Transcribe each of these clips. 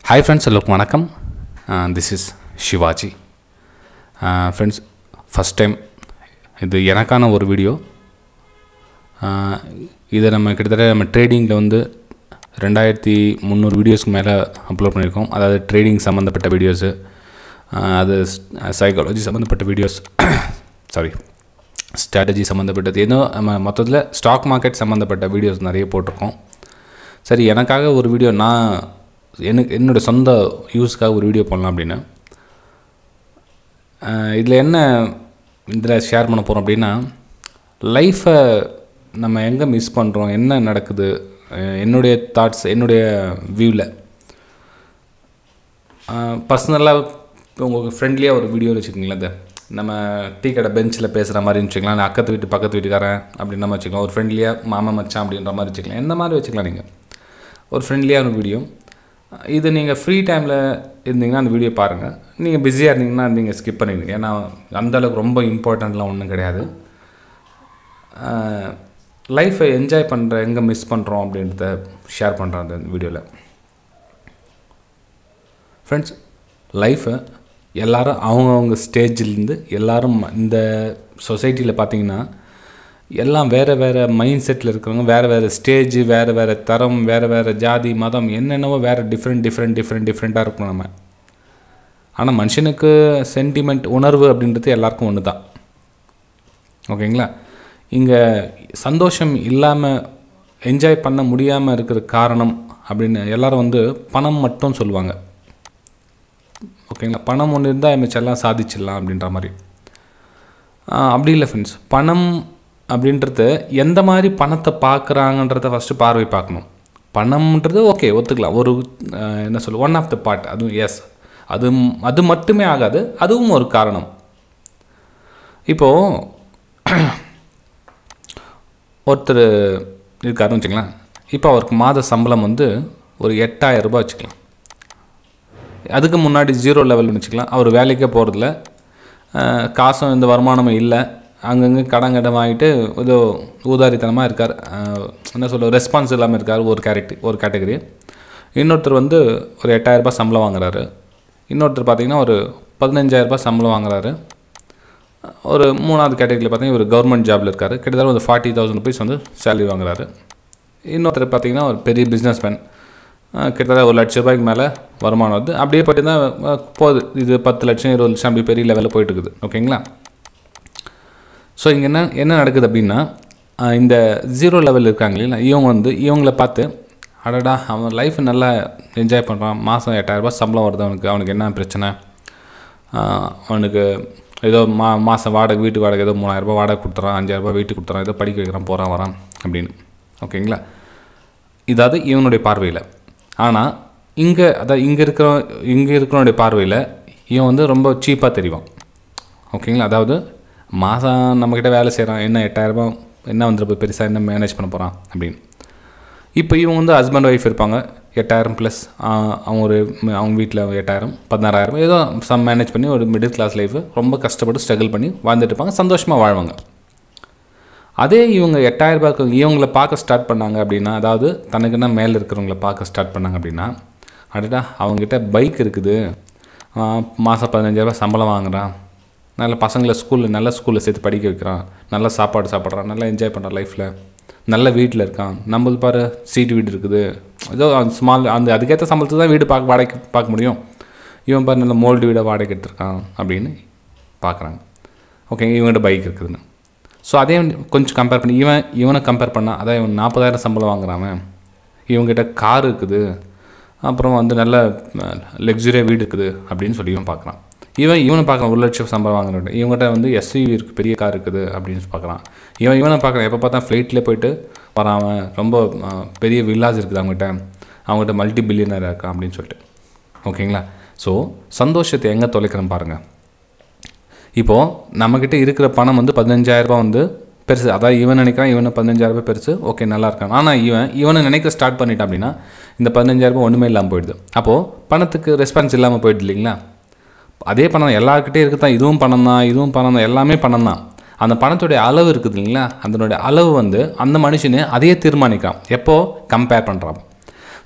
hi friends எல்லோருக்கும் வணக்கம் this is Sivaji friends first time இது எனக்கான ஒரு வீடியோ இதை நம்ம கிட்டத்தட்ட நம்ம ட்ரேடிங்கில் வந்து ரெண்டாயிரத்தி முந்நூறு வீடியோஸ்க்கு மேலே அப்லோட் பண்ணியிருக்கோம் அதாவது ட்ரேடிங் சம்மந்தப்பட்ட வீடியோஸு அது சைக்காலஜி சம்மந்தப்பட்ட வீடியோஸ் சாரி ஸ்ட்ராட்டஜி சம்மந்தப்பட்டது ஏதோ நம்ம மொத்தத்தில் ஸ்டாக் மார்க்கெட் சம்மந்தப்பட்ட வீடியோஸ் நிறைய போட்டிருக்கோம் சரி எனக்காக ஒரு வீடியோ நான் எனக்கு என்னோடய சொந்த யூஸ்க்காக ஒரு வீடியோ பண்ணலாம் அப்படின்னு இதில் என்ன இதில் ஷேர் பண்ண போகிறோம் அப்படின்னா லைஃப்பை நம்ம எங்கே மிஸ் பண்ணுறோம் என்ன நடக்குது என்னுடைய தாட்ஸ் என்னுடைய வியூவில் பர்சனலாக இப்போ உங்களுக்கு ஃப்ரெண்ட்லியாக ஒரு வீடியோ வச்சுக்கோங்களேன் இந்த நம்ம டீ கடை பெஞ்சில் பேசுகிற மாதிரி வச்சுக்கலாம் இல்லை அக்கத்து வீட்டு பக்கத்து வீட்டுக்காரன் அப்படின்னு நம்ம வச்சுக்கலாம் ஒரு ஃப்ரெண்ட்லியாக மாமா மச்சான் அப்படின்ற மாதிரி வச்சுக்கலாம் எந்த மாதிரி வச்சுக்கலாம் நீங்கள் ஒரு ஃப்ரெண்ட்லியான வீடியோ இது நீங்கள் ஃப்ரீ டைமில் இருந்தீங்கன்னா அந்த வீடியோ பாருங்கள் நீங்கள் பிஸியாக இருந்தீங்கன்னா நீங்கள் ஸ்கிப் பண்ணிடுங்க ஏன்னா அந்தளவுக்கு ரொம்ப இம்பார்ட்டண்ட்லாம் ஒன்றும் கிடையாது லைஃப்பை என்ஜாய் பண்ணுற எங்கே மிஸ் பண்ணுறோம் அப்படின்றத ஷேர் பண்ணுறேன் அந்த வீடியோவில் ஃப்ரெண்ட்ஸ் லைஃப்பை எல்லோரும் அவங்கவுங்க ஸ்டேஜிலேருந்து எல்லோரும் இந்த சொசைட்டியில் பார்த்தீங்கன்னா எல்லாம் வேறு வேறு மைண்ட் செட்டில் இருக்கிறவங்க வேறு வேறு ஸ்டேஜ் வேறு வேறு தரம் வேறு வேறு ஜாதி மதம் என்னென்னவோ வேறு டிஃப்ரெண்ட் டிஃப்ரெண்ட் டிஃப்ரெண்ட் டிஃப்ரெண்ட்டாக இருக்கும் நம்ம ஆனால் மனுஷனுக்கு சென்டிமெண்ட் உணர்வு அப்படின்றது எல்லாருக்கும் ஒன்று தான் ஓகேங்களா இங்கே சந்தோஷம் இல்லாமல் என்ஜாய் பண்ண முடியாமல் இருக்கிற காரணம் அப்படின்னு எல்லோரும் வந்து பணம் மட்டும் சொல்லுவாங்க ஓகேங்களா பணம் ஒன்று இருந்தால் மிச்செல்லாம் சாதிச்சிடலாம் அப்படின்ற மாதிரி அப்படி இல்லை ஃப்ரெண்ட்ஸ் பணம் அப்படின்றது எந்த மாதிரி பணத்தை பார்க்குறாங்கன்றத ஃபஸ்ட்டு பார்வை பார்க்கணும் பணம்ன்றது ஓகே ஒத்துக்கலாம் ஒரு என்ன சொல்ல ஒன் ஆஃப் த பார்ட் அதுவும் எஸ் அது அது மட்டுமே ஆகாது அதுவும் ஒரு காரணம் இப்போது ஒருத்தர் இருக்காருன்னு வச்சுக்கலாம் இப்போ அவருக்கு மாத சம்பளம் வந்து ஒரு எட்டாயிரம் ரூபாய் வச்சுக்கலாம் அதுக்கு முன்னாடி ஜீரோ லெவல்னு வச்சுக்கலாம் அவர் வேலைக்கே போகிறதில்ல காசும் இந்த வருமானமும் இல்லை அங்கங்கே கடன் கடன் வாங்கிட்டு ஏதோ ஊதாரித்தனமாக இருக்கார் என்ன சொல்ல ரெஸ்பான்ஸ் இல்லாமல் இருக்கார் ஒரு கேரக்டர் ஒரு கேட்டகரி இன்னொருத்தர் வந்து ஒரு எட்டாயிரரூபா சம்பளம் வாங்குறாரு இன்னொருத்தர் பார்த்திங்கன்னா ஒரு பதினஞ்சாயிரரூபா சம்பளம் வாங்குறாரு ஒரு மூணாவது கேட்டகரியில் பார்த்தீங்கன்னா ஒரு கவர்மெண்ட் ஜாபில் இருக்கார் கிட்டத்தட்ட ஒரு ஃபார்ட்டி தௌசண்ட் ருபீஸ் வந்து சேலரி வாங்குறாரு இன்னொருத்தர் பார்த்திங்கன்னா ஒரு பெரிய பிஸ்னஸ் மேன் கிட்டத்தட்ட ஒரு லட்ச ரூபாய்க்கு மேலே வருமானம் வருது அப்படியே போய்ட்டு தான் போகுது இது பத்து லட்சம் இருபது லட்சம் அப்படி பெரிய லெவலில் போயிட்டு இருக்குது ஓகேங்களா ஸோ இங்கே என்ன என்ன நடக்குது அப்படின்னா இந்த ஜீரோ லெவல் இருக்காங்க இல்லைங்களா இவங்க வந்து இவங்கள பார்த்து அடடா அவன் லைஃப் நல்லா என்ஜாய் பண்ணுறான் மாதம் எட்டாயிரரூபா சம்பளம் வருது அவனுக்கு அவனுக்கு என்ன பிரச்சனை அவனுக்கு ஏதோ மா மாதம் வாடகை வீட்டு வாடகை ஏதோ மூணாயிரரூபா வாடகை கொடுத்துறான் அஞ்சாயிரரூபா வீட்டுக்கு கொடுத்துறான் ஏதோ படிக்க வைக்கிறான் போகிறான் வரான் அப்படின்னு ஓகேங்களா இதாவது இவனுடைய பார்வையில் ஆனால் இங்கே அதாவது இங்கே இருக்கிற இங்கே இருக்கிறவனுடைய பார்வையில் இவன் வந்து ரொம்ப சீப்பாக தெரிவான் ஓகேங்களா அதாவது மாதம் நம்மக்கிட்ட வேலை செய்கிறான் என்ன எட்டாயிரரூபா என்ன வந்துருப்போ பெருசாக என்ன மேனேஜ் பண்ண போகிறான் அப்படின்னு இப்போ இவங்க வந்து ஹஸ்பண்ட் ஒய்ஃப் இருப்பாங்க எட்டாயிரம் ப்ளஸ் அவங்க ஒரு அவங்க வீட்டில் எட்டாயிரம் பதினாறாயிரம் ஏதோ சம் மேனேஜ் பண்ணி ஒரு மிடில் கிளாஸ் லைஃபு ரொம்ப கஷ்டப்பட்டு ஸ்ட்ரகிள் பண்ணி வாழ்ந்துட்டு இருப்பாங்க சந்தோஷமாக வாழ்வாங்க அதே இவங்க எட்டாயிரரூபாய்க்கு இவங்கள பார்க்க ஸ்டார்ட் பண்ணாங்க அப்படின்னா அதாவது தனக்குன்னா மேலே இருக்கிறவங்கள பார்க்க ஸ்டார்ட் பண்ணாங்க அப்படின்னா அடடா அவங்ககிட்ட பைக் இருக்குது மாதம் பதினஞ்சாயிரரூபா சம்பளம் வாங்குகிறான் நல்ல பசங்களை ஸ்கூலில் நல்ல ஸ்கூலில் சேர்த்து படிக்க வைக்கிறான் நல்ல சாப்பாடு சாப்பிட்றான் நல்லா என்ஜாய் பண்ணுறான் லைஃப்பில் நல்ல வீட்டில் இருக்கான் நம்மளது பாரு சீட்டு வீடு இருக்குது ஏதோ அந்த ஸ்மால் அந்த அதுக்கேற்ற சம்பளத்துக்கு தான் வீடு பார்க்க வாடகை பார்க்க முடியும் இவன் பாரு நல்ல மோல்டு வீடை வாடகை எடுத்திருக்கான் அப்படின்னு பார்க்குறாங்க ஓகே இவங்ககிட்ட பைக் இருக்குதுன்னு ஸோ அதே கொஞ்சம் கம்பேர் பண்ணி இவன் இவனை கம்பேர் பண்ணால் அதான் இவன் நாற்பதாயிரம் சம்பளம் வாங்குறான் இவங்ககிட்ட கார் இருக்குது அப்புறம் வந்து நல்ல லக்ஸுரியாக வீடு இருக்குது அப்படின்னு சொல்லி இவன் பார்க்குறான் இவன் இவனை பார்க்குறான் ஒரு லட்சம் சம்பளம் வாங்குறவன் இவங்ககிட்ட வந்து எஸ்யூவி இருக்குது பெரிய கார் இருக்குது அப்படின்னு பார்க்குறான் இவன் இவனை பார்க்குறான் எப்போ பார்த்தா ஃப்ளைட்லேயே போயிட்டு வரான் அவன் ரொம்ப பெரிய வில்லாஸ் இருக்குது அவங்ககிட்ட அவங்ககிட்ட மல்டி பில்லியனர் இருக்கான் அப்படின்னு சொல்லிட்டு ஓகேங்களா ஸோ சந்தோஷத்தை எங்கே தொலைக்கிறேன் பாருங்கள் இப்போது நம்மக்கிட்ட இருக்கிற பணம் வந்து பதினஞ்சாயிரரூபா வந்து பெருசு அதாவது இவன் நினைக்கிறான் இவனை பதினஞ்சாயிரரூபா பெருசு ஓகே நல்லா இருக்கான் ஆனால் இவன் இவனை நினைக்க ஸ்டார்ட் பண்ணிட்டான் அப்படின்னா இந்த பதினஞ்சாயிரரூபா ஒன்றுமே இல்லாமல் போயிடுது அப்போது பணத்துக்கு ரெஸ்பான்ஸ் இல்லாமல் போயிடுது இல்லைங்களா அதே பணம் எல்லாருக்கிட்டே இருக்குது தான் இதுவும் பணம் தான் இதுவும் பணம் தான் எல்லாமே பணம் தான் அந்த பணத்துடைய அளவு இருக்குது இல்லைங்களா அதனுடைய அளவு வந்து அந்த மனுஷனு அதையே தீர்மானிக்கிறான் எப்போது கம்பேர் பண்ணுறான்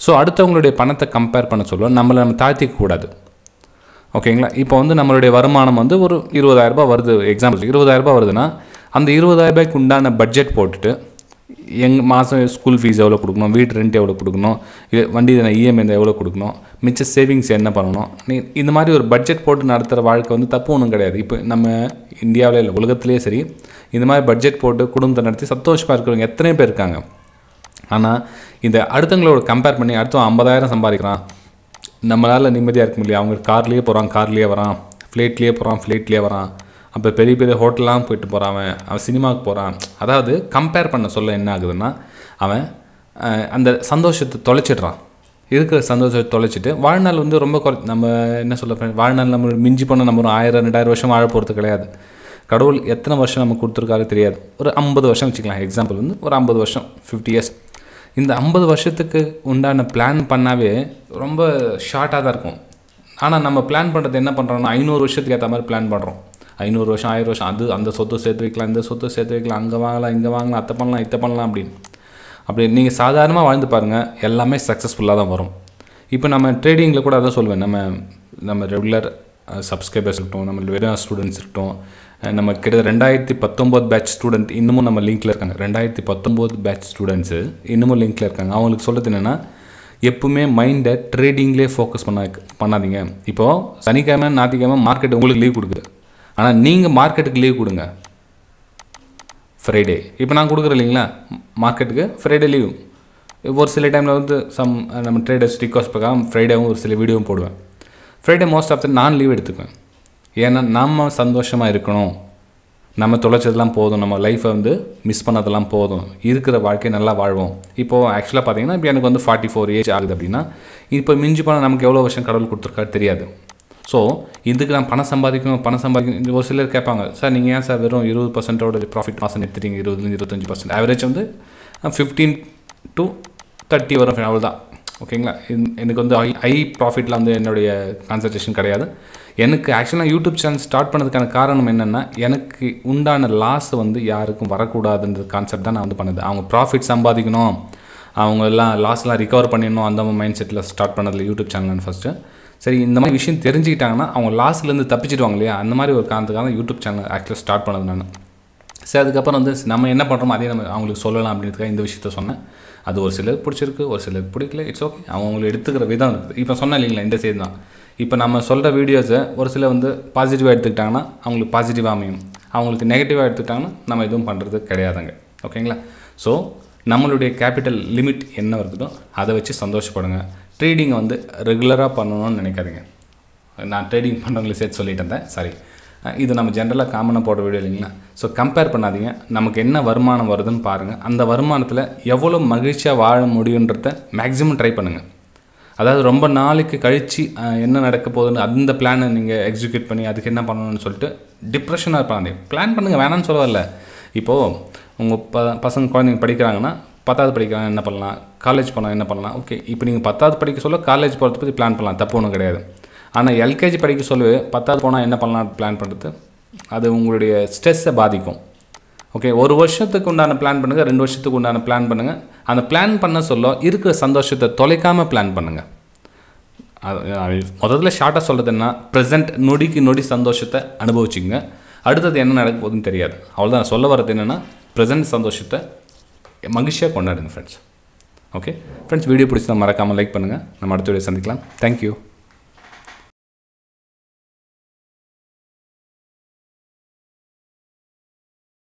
ஸோ அடுத்தவங்களுடைய பணத்தை கம்பேர் பண்ண சொல்லுவோம் நம்மளை நம்ம தாழ்த்திக்க கூடாது ஓகேங்களா இப்போ வந்து நம்மளுடைய வருமானம் வந்து ஒரு இருபதாயிரரூபா வருது எக்ஸாம்பிள் இருபதாயிரரூபா வருதுன்னா அந்த இருபதாயிரரூபாய்க்கு உண்டான பட்ஜெட் போட்டுட்டு எங் மாதம் ஸ்கூல் ஃபீஸ் எவ்வளோ கொடுக்கணும் வீட்டு ரெண்ட் எவ்வளோ கொடுக்கணும் இது வண்டி இஎம்ஐ எவ்வளோ கொடுக்கணும் மிச்ச சேவிங்ஸ் என்ன பண்ணணும் நீ இந்த மாதிரி ஒரு பட்ஜெட் போட்டு நடத்துகிற வாழ்க்கை வந்து தப்பு ஒன்றும் கிடையாது இப்போ நம்ம இந்தியாவில் இல்லை உலகத்துலேயே சரி இந்த மாதிரி பட்ஜெட் போட்டு குடும்பத்தை நடத்தி சந்தோஷமாக இருக்கிறவங்க எத்தனை பேர் இருக்காங்க ஆனால் இந்த அடுத்தவங்களோட கம்பேர் பண்ணி அடுத்தவன் ஐம்பதாயிரம் சம்பாதிக்கிறான் நம்மளால் நிம்மதியாக இருக்க முடியல அவங்க கார்லேயே போகிறான் கார்லேயே வரான் ஃப்ளைட்லேயே போகிறான் ஃப்ளைட்லேயே வரான் அப்போ பெரிய பெரிய ஹோட்டல்லாம் போயிட்டு போகிறான் அவன் அவன் சினிமாவுக்கு போகிறான் அதாவது கம்பேர் பண்ண சொல்ல என்ன ஆகுதுன்னா அவன் அஹ், அந்த சந்தோஷத்தை தொலைச்சிடுறான் இருக்கிற சந்தோஷத்தை தொலைச்சிட்டு வாழ்நாள் வந்து ரொம்ப குறை நம்ம என்ன சொல்ல friend, வாழ்நாள் நம்ம மிஞ்சி போனால் நம்ம ஒரு ஆயிரம் ரெண்டாயிரம் வருஷம் வாழ போகிறது கிடையாது கடவுள் எத்தனை வருஷம் நமக்கு கொடுத்துருக்காரு தெரியாது ஒரு ஐம்பது வருஷம் வச்சுக்கலாம் எக்ஸாம்பிள் வந்து ஒரு ஐம்பது வருஷம் ஃபிஃப்டி இயர்ஸ் இந்த ஐம்பது வருஷத்துக்கு உண்டான பிளான் பண்ணாவே ரொம்ப ஷார்ட்டாக தான் இருக்கும் ஆனால் நம்ம பிளான் பண்ணுறது என்ன பண்ணுறோம்னா ஐநூறு வருஷத்துக்கு ஏற்ற மாதிரி பிளான் பண்ணுறோம் ஐநூறு வருஷம் ஆயிரம் வருஷம் அது அந்த சொத்தை சேர்த்து வைக்கலாம் இந்த சொத்தை சேர்த்து வைக்கலாம் அங்கே வாங்கலாம் இங்கே வாங்கலாம் அத்தை பண்ணலாம் இத்தை பண்ணலாம் அப்படின்னு அப்படி நீங்கள் சாதாரணமாக வாழ்ந்து பாருங்கள் எல்லாமே சக்ஸஸ்ஃபுல்லாக தான் வரும் இப்போ நம்ம ட்ரேடிங்கில் கூட அதான் சொல்வேன் நம்ம நம்ம ரெகுலர் சப்ஸ்கிரைபர்ஸ் இருக்கட்டும் நம்ம வெறும் ஸ்டூடெண்ட்ஸ் இருக்கட்டும் அஹ் நம்ம கிட்ட ரெண்டாயிரத்தி பத்தொம்போது பேட்ச் ஸ்டூடெண்ட் இன்னமும் நம்ம லிங்க்கில் இருக்காங்க ரெண்டாயிரத்தி பத்தொம்போது பேட்ச் ஸ்டூடெண்ட்ஸு இன்னமும் லிங்க்கில் இருக்காங்க அவங்களுக்கு சொல்கிறது என்னென்னா எப்பவுமே மைண்டை ட்ரேடிங்லேயே ஃபோக்கஸ் பண்ண பண்ணாதீங்க இப்போது சனிக்கிழமை ஞாயிற்றுக்கிழமை மார்க்கெட் உங்களுக்கு லீவ் கொடுக்குது ஆனால் நீங்கள் மார்க்கெட்டுக்கு லீவ் கொடுங்க ஃப்ரைடே இப்போ நான் கொடுக்குறேன் இல்லைங்களா மார்க்கெட்டுக்கு ஃப்ரைடே லீவ் ஒரு சில டைமில் வந்து சம் நம்ம ட்ரேடர்ஸ் ரிக்வஸ்ட் பிரகாரம் ஃப்ரைடேவும் ஒரு சில வீடியோவும் போடுவேன் ஃப்ரைடே மோஸ்ட் ஆஃப் த நான் லீவ் எடுத்துக்குவேன் ஏன்னா நம்ம சந்தோஷமாக இருக்கணும் நம்ம தொலைச்சதெல்லாம் போதும் நம்ம லைஃப்பை வந்து மிஸ் பண்ணதெல்லாம் போதும் இருக்கிற வாழ்க்கையை நல்லா வாழ்வோம் இப்போது ஆக்சுவலாக பார்த்தீங்கன்னா இப்போ எனக்கு வந்து ஃபார்ட்டி ஃபோர் ஏஜ் ஆகுது அப்படின்னா இப்போ மிஞ்சி போனால் நமக்கு எவ்வளோ வருஷம் கடவுள் கொடுத்துருக்காரு தெரியாது ஸோ இதுக்கு நான் பணம் சம்பாதிக்கணும் பணம் சம்பாதிக்கணும் ஒரு சிலர் கேட்பாங்க சார் நீங்கள் ஏன் சார் வெறும் இருபது பர்சன்டோட ப்ராஃபிட் மாதம் எடுத்துட்டீங்க இருபதுலேருந்து இருபத்தஞ்சி பர்சன்ட் ஆவரேஜ் வந்து ஃபிஃப்டீன் டு தேர்ட்டி வரும் அவ்வளோதான் ஓகேங்களா இந்த- எனக்கு வந்து ஹை ஹை ப்ராஃபிட்டில் வந்து என்னுடைய கான்சன்ட்ரேஷன் கிடையாது எனக்கு ஆக்சுவலாக யூடியூப் சேனல் ஸ்டார்ட் பண்ணதுக்கான காரணம் என்னென்னா எனக்கு உண்டான லாஸ் வந்து யாருக்கும் வரக்கூடாதுன்ற கான்செப்ட் தான் நான் வந்து பண்ணது அவங்க ப்ராஃபிட் சம்பாதிக்கணும் அவங்க எல்லாம் லாஸ்லாம் ரிகவர் பண்ணிடணும் அந்த மைண்ட் செட்டில் ஸ்டார்ட் பண்ணதில்ல யூடியூப் சேனல் ஃபஸ்ட்டு சரி இந்த மாதிரி விஷயம் தெரிஞ்சுக்கிட்டாங்கன்னா அவங்க லாஸ்லேருந்து தப்பிச்சிடுவாங்க இல்லையா அந்த மாதிரி ஒரு காரணத்துக்காக தான் யூடியூப் சேனல் ஆக்சுவலாக ஸ்டார்ட் பண்ணது நான் சரி அதுக்கப்புறம் வந்து நம்ம என்ன பண்ணுறோமோ அதே நம்ம அவங்களுக்கு சொல்லலாம் அப்படின்றதுக்காக இந்த விஷயத்த சொன்னேன் அது ஒரு சிலருக்கு பிடிச்சிருக்கு ஒரு சிலருக்கு பிடிக்கல இட்ஸ் ஓகே அவங்க எடுத்துக்கிற விதம் இருக்குது இப்போ சொன்னேன் இல்லைங்களா இந்த சைடு தான் இப்போ நம்ம சொல்கிற வீடியோஸை ஒரு சிலர் வந்து பாசிட்டிவாக எடுத்துக்கிட்டாங்கன்னா அவங்களுக்கு பாசிட்டிவாக அமையும் அவங்களுக்கு நெகட்டிவாக எடுத்துக்கிட்டாங்கன்னா நம்ம எதுவும் பண்ணுறது கிடையாதுங்க ஓகேங்களா ஸோ நம்மளுடைய கேபிட்டல் லிமிட் என்ன இருக்குதோ அதை வச்சு சந்தோஷப்படுங்க ட்ரேடிங்கை வந்து ரெகுலராக பண்ணணும்னு நினைக்காதீங்க நான் ட்ரேடிங் பண்ணுறவங்களை சேர்த்து சொல்லிட்டு இருந்தேன் சாரி இது நம்ம ஜென்ரலாக காமனாக போடுற வீடியோ இல்லைங்களா ஸோ கம்பேர் பண்ணாதீங்க நமக்கு என்ன வருமானம் வருதுன்னு பாருங்கள் அந்த வருமானத்தில் எவ்வளோ மகிழ்ச்சியாக வாழ முடியுன்றத மேக்ஸிமம் ட்ரை பண்ணுங்கள் அதாவது ரொம்ப நாளைக்கு கழித்து என்ன நடக்க போகுதுன்னு அந்த பிளானை நீங்கள் எக்ஸிக்யூட் பண்ணி அதுக்கு என்ன பண்ணணும்னு சொல்லிட்டு டிப்ரெஷனாக இருப்பாங்க பிளான் பண்ணுங்கள் வேணாம்னு சொல்ல வரல இப்போது உங்கள் ப பசங்க குழந்தைங்க படிக்கிறாங்கன்னா பத்தாவது படிக்கிறாங்க என்ன பண்ணலாம் காலேஜ் போனால் என்ன பண்ணலாம் ஓகே இப்போ நீங்கள் பத்தாவது படிக்க சொல்ல காலேஜ் போகிறத பற்றி பிளான் பண்ணலாம் தப்பு ஒன்றும் கிடையாது ஆனால் எல்கேஜி படிக்க சொல்லவே பத்தாவது போனால் என்ன பண்ணலாம் பிளான் பண்ணுறது அது உங்களுடைய ஸ்ட்ரெஸ்ஸை பாதிக்கும் ஓகே ஒரு வருஷத்துக்கு உண்டான பிளான் பண்ணுங்கள் ரெண்டு வருஷத்துக்கு உண்டான பிளான் பண்ணுங்கள் அந்த பிளான் பண்ண சொல்ல இருக்கிற சந்தோஷத்தை தொலைக்காமல் பிளான் பண்ணுங்கள் அது முதல்ல ஷார்ட்டாக சொல்கிறது என்ன ப்ரெசென்ட் நொடிக்கு நொடி சந்தோஷத்தை அனுபவிச்சிங்க அடுத்தது என்ன நடக்க போகுதுன்னு தெரியாது அவ்வளோதான் சொல்ல வர்றது என்னென்னா ப்ரெசென்ட் சந்தோஷத்தை மகிழ்ச்சியாக கொண்டாடுங்க ஃப்ரெண்ட்ஸ் ஓகே ஃப்ரெண்ட்ஸ் வீடியோ பிடிச்சா மறக்காமல் லைக் பண்ணுங்கள் நம்ம அடுத்த வீடியோ சந்திக்கலாம் தேங்க்யூ